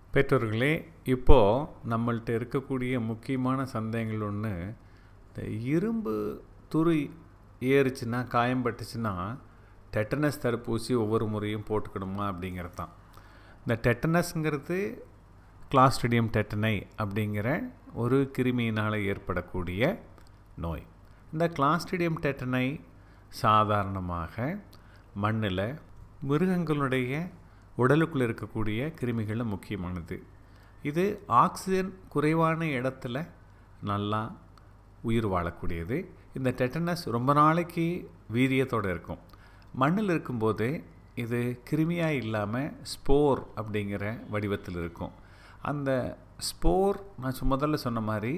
பெற்றோர்களே இப்போது நம்மள்ட்ட இருக்கக்கூடிய முக்கியமான சந்தேகங்கள் ஒன்று இந்த இரும்பு துரு ஏறுச்சுன்னா காயம் பட்டுச்சுன்னா டெட்டனஸ் தடுப்பூசி ஒவ்வொரு முறையும் போட்டுக்கணுமா அப்படிங்கிறது தான் இந்த டெட்டனஸ்ங்கிறது கிளாஸ்ட்ரிடியம் டெட்டனை அப்படிங்கிற ஒரு கிருமியினால் ஏற்படக்கூடிய நோய் இந்த கிளாஸ்ட்ரிடியம் டெட்டனை சாதாரணமாக மண்ணில் மிருகங்களுடைய உடலுக்குள் இருக்கக்கூடிய கிருமிகளில் முக்கியமானது இது ஆக்சிஜன் குறைவான இடத்துல நல்லா உயிர் வாழக்கூடியது இந்த டெட்டனஸ் ரொம்ப நாளைக்கு வீரியத்தோடு இருக்கும் மண்ணில் இருக்கும்போது இது கிருமியாக இல்லாமல் ஸ்போர் அப்படிங்கிற வடிவத்தில் இருக்கும் அந்த ஸ்போர் நான் முதல்ல சொன்ன மாதிரி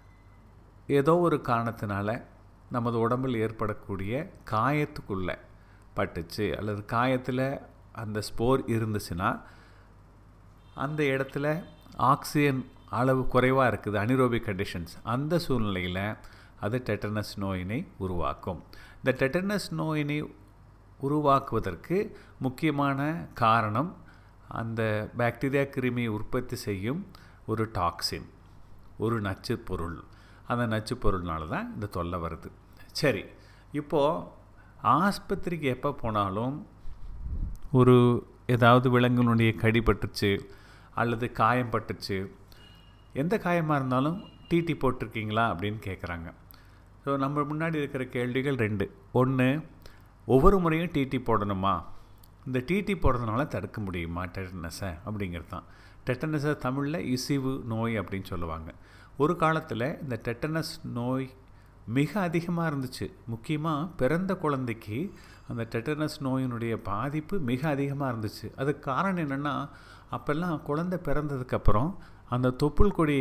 ஏதோ ஒரு காரணத்தினால நமது உடம்பில் ஏற்படக்கூடிய காயத்துக்குள்ளே பட்டுச்சு அல்லது காயத்தில் அந்த ஸ்போர் இருந்துச்சுன்னா அந்த இடத்துல ஆக்சிஜன் அளவு குறைவாக இருக்குது அனிரோபிக் கண்டிஷன்ஸ் அந்த சூழ்நிலையில் அது டெட்டனஸ் நோயினை உருவாக்கும் இந்த டெட்டனஸ் நோயினை உருவாக்குவதற்கு முக்கியமான காரணம் அந்த பாக்டீரியா கிருமி உற்பத்தி செய்யும் ஒரு டாக்ஸின் ஒரு நச்சு பொருள் அந்த நச்சு பொருள்னால தான் இந்த தொல்லை வருது சரி இப்போது ஆஸ்பத்திரிக்கு எப்போ போனாலும் ஒரு ஏதாவது விலங்குனுடைய கடி பட்டுச்சு அல்லது காயம் பட்டுச்சு எந்த காயமாக இருந்தாலும் டிடி போட்டிருக்கீங்களா அப்படின்னு கேட்குறாங்க ஸோ நம்ம முன்னாடி இருக்கிற கேள்விகள் ரெண்டு ஒன்று ஒவ்வொரு முறையும் டிடி போடணுமா இந்த டிடி போடுறதுனால தடுக்க முடியுமா டெட்டனஸை அப்படிங்கிறது தான் டெட்டனஸை தமிழில் இசிவு நோய் அப்படின்னு சொல்லுவாங்க ஒரு காலத்தில் இந்த டெட்டனஸ் நோய் மிக அதிகமாக இருந்துச்சு முக்கியமாக பிறந்த குழந்தைக்கு அந்த டெட்டனஸ் நோயினுடைய பாதிப்பு மிக அதிகமாக இருந்துச்சு அதுக்கு காரணம் என்னென்னா அப்போல்லாம் குழந்தை பிறந்ததுக்கப்புறம் அந்த தொப்புள் கொடி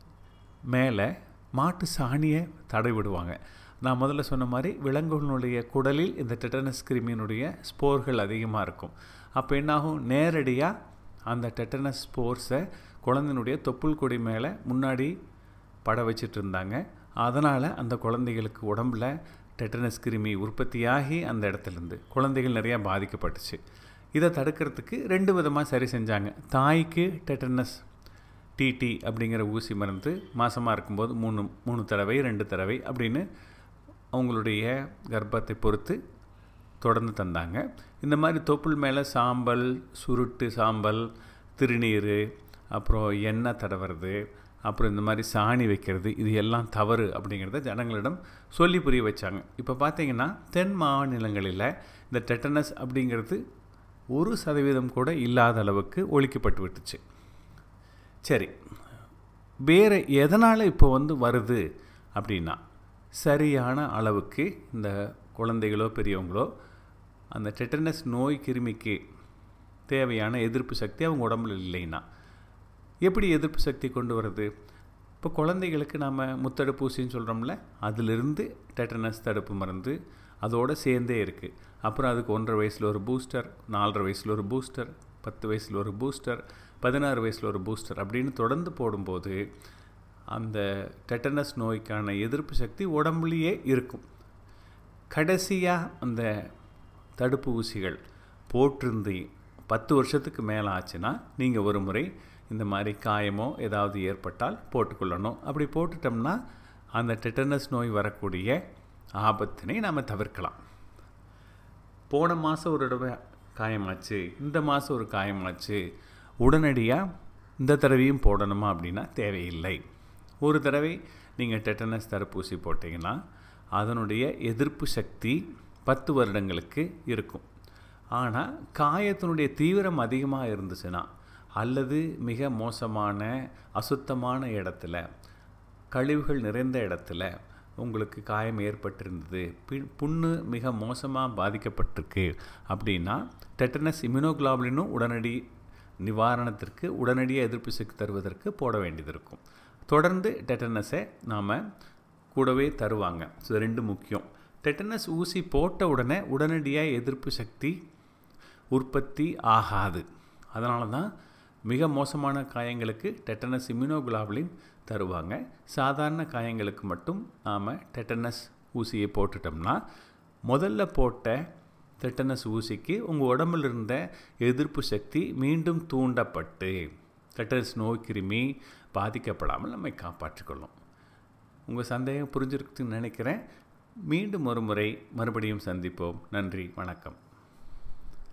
மேலே மாட்டு சாணியை தடை விடுவாங்க நான் முதல்ல சொன்ன மாதிரி விலங்குகளுடைய குடலில் இந்த டெட்டனஸ் கிருமியினுடைய ஸ்போர்கள் அதிகமாக இருக்கும் அப்போ என்னாகும் நேரடியாக அந்த டெட்டனஸ் ஸ்போர்ஸை குழந்தையினுடைய தொப்புள் கொடி மேலே முன்னாடி பட வச்சிட்டு இருந்தாங்க அதனால் அந்த குழந்தைகளுக்கு உடம்பில் டெட்டனஸ் கிருமி உற்பத்தியாகி அந்த இடத்துலேருந்து குழந்தைகள் நிறையா பாதிக்கப்பட்டுச்சு இதை தடுக்கிறதுக்கு ரெண்டு விதமாக சரி செஞ்சாங்க தாய்க்கு டெட்டனஸ் டிடி அப்படிங்கிற ஊசி மருந்து மாதமாக இருக்கும்போது மூணு மூணு தடவை ரெண்டு தடவை அப்படின்னு அவங்களுடைய கர்ப்பத்தை பொறுத்து தொடர்ந்து தந்தாங்க இந்த மாதிரி தொப்புள் மேலே சாம்பல் சுருட்டு சாம்பல் திருநீர் அப்புறம் எண்ணெய் தடவுறது அப்புறம் இந்த மாதிரி சாணி வைக்கிறது இது எல்லாம் தவறு அப்படிங்கிறத ஜனங்களிடம் சொல்லி புரிய வச்சாங்க இப்போ பார்த்தீங்கன்னா தென் மாநிலங்களில் இந்த டெட்டனஸ் அப்படிங்கிறது ஒரு சதவீதம் கூட இல்லாத அளவுக்கு ஒழிக்கப்பட்டு விட்டுச்சு சரி வேறு எதனால் இப்போ வந்து வருது அப்படின்னா சரியான அளவுக்கு இந்த குழந்தைகளோ பெரியவங்களோ அந்த டெட்டனஸ் நோய் கிருமிக்கு தேவையான எதிர்ப்பு சக்தி அவங்க உடம்புல இல்லைன்னா எப்படி எதிர்ப்பு சக்தி கொண்டு வருது இப்போ குழந்தைகளுக்கு நாம் முத்தடுப்பூசின்னு சொல்கிறோம்ல அதிலிருந்து டெட்டனஸ் தடுப்பு மருந்து அதோடு சேர்ந்தே இருக்குது அப்புறம் அதுக்கு ஒன்றரை வயசில் ஒரு பூஸ்டர் நாலரை வயசில் ஒரு பூஸ்டர் பத்து வயசில் ஒரு பூஸ்டர் பதினாறு வயசில் ஒரு பூஸ்டர் அப்படின்னு தொடர்ந்து போடும்போது அந்த டெட்டனஸ் நோய்க்கான எதிர்ப்பு சக்தி உடம்புலேயே இருக்கும் கடைசியாக அந்த தடுப்பு ஊசிகள் போட்டிருந்து பத்து வருஷத்துக்கு மேலே ஆச்சுன்னா நீங்கள் ஒரு முறை இந்த மாதிரி காயமோ ஏதாவது ஏற்பட்டால் போட்டுக்கொள்ளணும் அப்படி போட்டுட்டோம்னா அந்த டெட்டனஸ் நோய் வரக்கூடிய ஆபத்தினை நாம் தவிர்க்கலாம் போன மாதம் ஒரு தடவை காயமாச்சு இந்த மாதம் ஒரு காயமாச்சு உடனடியாக இந்த தடவையும் போடணுமா அப்படின்னா தேவையில்லை ஒரு தடவை நீங்கள் டெட்டனஸ் தடுப்பூசி போட்டிங்கன்னா அதனுடைய எதிர்ப்பு சக்தி பத்து வருடங்களுக்கு இருக்கும் ஆனால் காயத்தினுடைய தீவிரம் அதிகமாக இருந்துச்சுன்னா அல்லது மிக மோசமான அசுத்தமான இடத்துல கழிவுகள் நிறைந்த இடத்துல உங்களுக்கு காயம் ஏற்பட்டிருந்தது புண்ணு மிக மோசமாக பாதிக்கப்பட்டிருக்கு அப்படின்னா டெட்டனஸ் இம்யூனோகுளாபுலினும் உடனடி நிவாரணத்திற்கு உடனடியாக எதிர்ப்பு சக்தி தருவதற்கு போட வேண்டியது இருக்கும் தொடர்ந்து டெட்டனஸை நாம் கூடவே தருவாங்க ஸோ ரெண்டு முக்கியம் டெட்டனஸ் ஊசி போட்ட உடனே உடனடியாக எதிர்ப்பு சக்தி உற்பத்தி ஆகாது அதனால தான் மிக மோசமான காயங்களுக்கு டெட்டனஸ் இம்யூனோகுளாபுலின் தருவாங்க சாதாரண காயங்களுக்கு மட்டும் நாம் டெட்டனஸ் ஊசியை போட்டுட்டோம்னா முதல்ல போட்ட டெட்டனஸ் ஊசிக்கு உங்கள் உடம்பில் இருந்த எதிர்ப்பு சக்தி மீண்டும் தூண்டப்பட்டு டெட்டனஸ் நோய் கிருமி பாதிக்கப்படாமல் நம்மை காப்பாற்றிக்கொள்ளும் உங்கள் சந்தேகம் புரிஞ்சிருக்குன்னு நினைக்கிறேன் மீண்டும் ஒரு முறை மறுபடியும் சந்திப்போம் நன்றி வணக்கம்